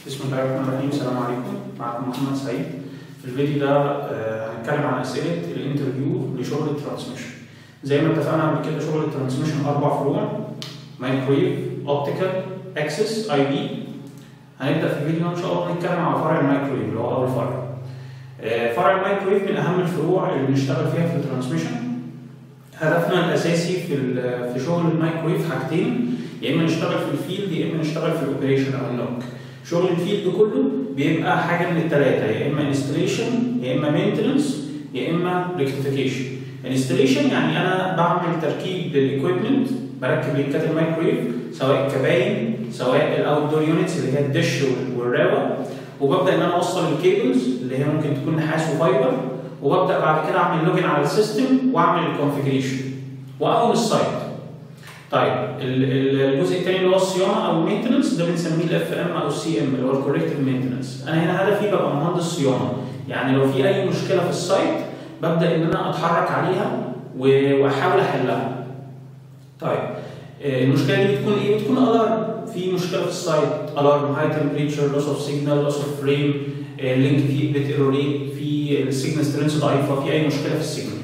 بسم الله الرحمن الرحيم السلام عليكم معكم محمد سعيد في الفيديو ده آه، هنتكلم عن اسئله الانترفيو لشغل الترانسميشن زي ما اتفقنا قبل كده شغل الترانسميشن اربع فروع مايكرويف اوبتيكال اكسس اي بي هنبدا في الفيديو ده ان شاء الله نتكلم على فرع المايكرويف اللي هو اول فرع آه، فرع المايكرويف من اهم الفروع اللي بنشتغل فيها في الترانسميشن هدفنا الاساسي في ال- في شغل المايكرويف حاجتين يا اما نشتغل في الفيلد يا اما نشتغل في الاوبريشن او النوك شغل الفيلد كله بيبقى حاجه من الثلاثه يا اما انستليشن يا اما مينتنس يا اما ريكتيفيكيشن انستليشن يعني انا بعمل تركيب للايكويبمنت بركب لينكات المايكرويف سواء الكباين سواء الاوت دور يونتس اللي هي الدش والراوه وببدا ان انا اوصل الكيبلز اللي هي ممكن تكون نحاس وفايبر وببدا بعد كده اعمل لوجن على السيستم واعمل الكونفيجريشن واقوم السايت طيب ال- ال- الجزء الثاني اللي هو الصيانه او المينتنس ده بنسميه الاف ام او السي ام اللي هو الكوريكتيف مينتنس انا هنا هدفي ببقى مهندس صيانه يعني لو في اي مشكله في السايت ببدا ان انا اتحرك عليها و- واحاول احلها طيب آه، المشكله دي بتكون ايه بتكون الارم في مشكله في السايت الارم هاي تمبريتشر لوس اوف سيجنال لوس اوف فريم اللينك فيه بتيروريت في السيجنال سترينث ضعيفه في اي مشكله في السيجنال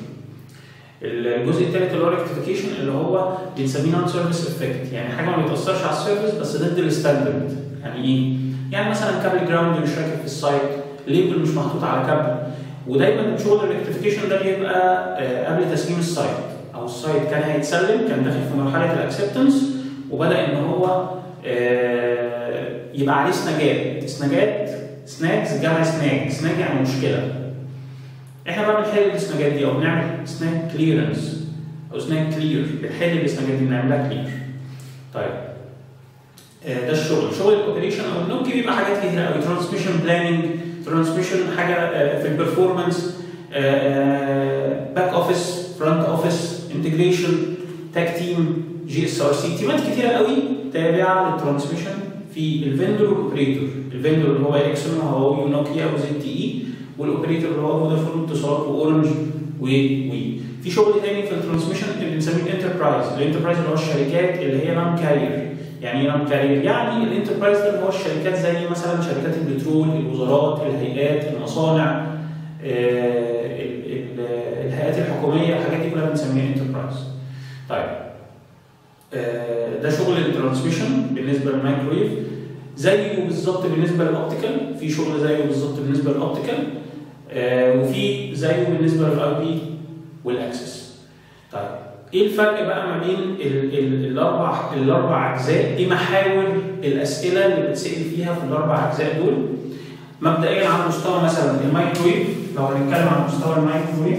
الجزء الثالث اللي هو ريكتيفيكيشن اللي هو بنسميه نون سيرفيس افكت يعني حاجه ما بتاثرش على السيرفيس بس ضد الستاندرد يعني ايه؟ يعني مثلا كابل جراوند مش راكب في السايت ليبل مش محطوط على كابل ودايما شغل الريكتيفيكيشن ده بيبقى آه، قبل تسليم السايت او السايت كان هيتسلم كان داخل في مرحله الاكسبتنس وبدا ان هو آه، يبقى عليه سناجات سناجات سناجز جمع سناج سناج يعني مشكله احنا بقى بنحل السناجات دي او بنعمل سناج كليرنس او سناج كلير بنحل السناجات دي بنعملها كلير طيب آه، ده الشغل شغل الاوبريشن او النوك بيبقى حاجات كتير قوي ترانسميشن بلاننج ترانسميشن حاجه آه، في البرفورمانس باك اوفيس فرونت اوفيس انتجريشن تاك تيم جي اس ار سي تيمات كتيره قوي تابعه للترانسميشن في الفندور والاوبريتور الفندور اللي هو اكسون وهواوي ونوكيا وزد تي اي والاوبريتور اللي هو فودافون واتصالات واورنج و و في شغل تاني في الترانسميشن اللي بنسميه الانتربرايز الانتربرايز اللي هو الشركات اللي هي نون كارير يعني ايه نون كارير يعني الانتربرايز ده اللي هو الشركات زي مثلا شركات البترول الوزارات الهيئات المصانع آه، ال- ال- الهيئات الحكوميه الحاجات دي كلها بنسميها انتربرايز طيب آه، ده شغل الترانسميشن بالنسبه للمايكرويف زيه بالظبط بالنسبه للاوبتيكال في شغل زيه بالظبط بالنسبه للاوبتيكال آه، وفي زيه بالنسبه للاي بي والاكسس طيب ايه الفرق بقى ما بين ال ال الاربع الاربع اجزاء ايه محاور الاسئله اللي بتسال فيها في الاربع اجزاء دول مبدئيا على مستوى مثلا المايكرويف لو هنتكلم عن مستوى المايكرويف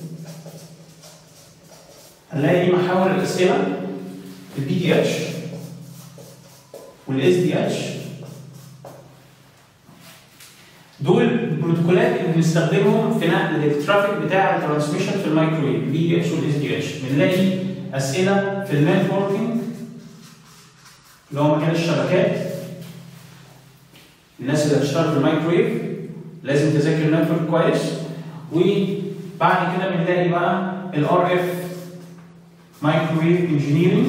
هنلاقي ايه محاور الاسئله البي دي اتش والاس دي اتش دول البروتوكولات اللي بنستخدمهم في نقل الترافيك بتاع الترانسميشن في المايكرويف البي دي اتش والاس دي اتش بنلاقي اسئله في النتوركينج اللي هو مكان الشبكات الناس اللي هتشتغل في المايكرويف لازم تذاكر النتورك كويس وبعد كده بنلاقي بقى الار اف مايكرويف انجينيرنج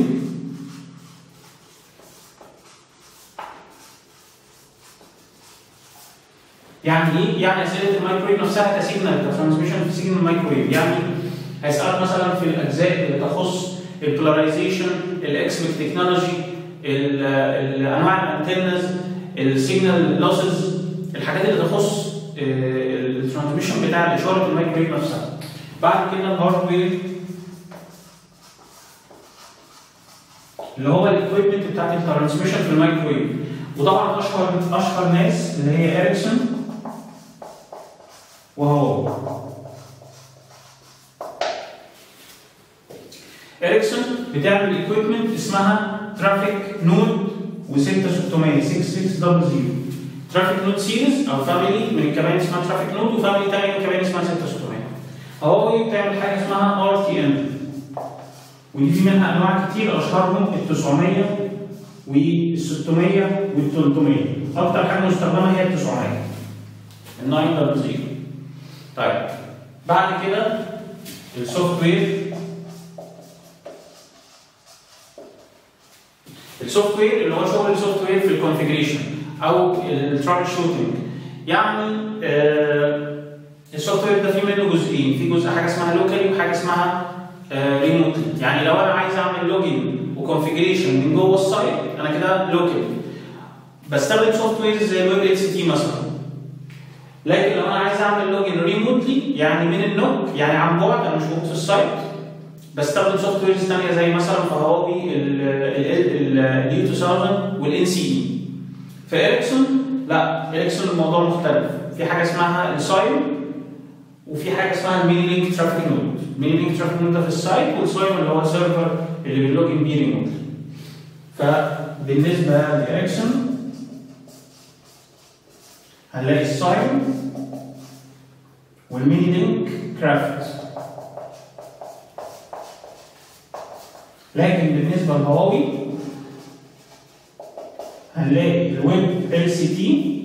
يعني ايه؟ يعني اسئله المايكرويف نفسها كسيجنال كترانسميشن في سيجنال المايكرويف يعني هيسالك مثلا في الاجزاء اللي تخص البولاريزيشن الاكسبك تكنولوجي انواع الانتنز السيجنال لوسز الحاجات اللي تخص الترانسميشن بتاع الاشاره المايكرويف نفسها بعد كده الهاردوير اللي هو الاكويبمنت بتاعت الترانسميشن في المايكرويف وطبعا اشهر اشهر ناس اللي هي اريكسون وهو اريكسون بتعمل ايكويبمنت اسمها ترافيك نود و 6600 6600 ترافيك نود سيريز او فاميلي من الكباين اسمها ترافيك نود وفاميلي تانية من الكباين اسمها 6600 هواوي بتعمل حاجه اسمها ار تي ام ودي في منها انواع كتير اشهرهم ال 900 وال 600 وال 300 اكتر حاجه مستخدمه هي ال 900 ال 900 طيب بعد كده السوفت وير السوفت وير اللي هو شغل السوفت وير في الكونفجريشن او الترابل شوتنج يعني آه السوفت وير ده فيه منه جزئين في جزء حاجه اسمها لوكالي وحاجه اسمها ريموتلي يعني لو انا عايز اعمل لوجن وكونفيجريشن من جوه السايت انا كده لوكال بستخدم سوفت وير زي الويب اتش تي مثلا لكن لو انا عايز اعمل لوجن ريموتلي يعني من النوك يعني عن بعد انا مش موجود في السايت بستخدم سوفت ويرز ثانيه زي مثلا فهواوي اليو 2000 والان سي اي في اريكسون لا اريكسون الموضوع مختلف في حاجه اسمها السايم وفي حاجه اسمها الميني لينك ترافيك نود الميني لينك ترافيك نود ده في السايت والسايم اللي هو السيرفر اللي بيلوجن بيه ريموتلي فبالنسبه لاريكسون هنلاقي السايم والميني لينك كرافت لكن بالنسبه لهواوي هنلاقي الويب ال سي تي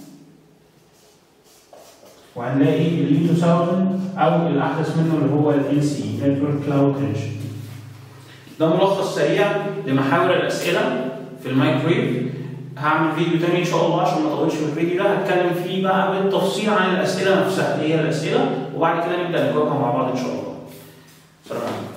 وهنلاقي اليو 2000 او الاحدث منه اللي هو ال سي نتورك كلاود انجن ده ملخص سريع لمحاور الاسئله في المايكرويف هعمل فيديو تاني ان شاء الله عشان ما اطولش في الفيديو ده هتكلم فيه بقى بالتفصيل عن الاسئله نفسها ايه هي الاسئله وبعد كده نبدا نجاوبها مع بعض ان شاء الله. سلام عليكم.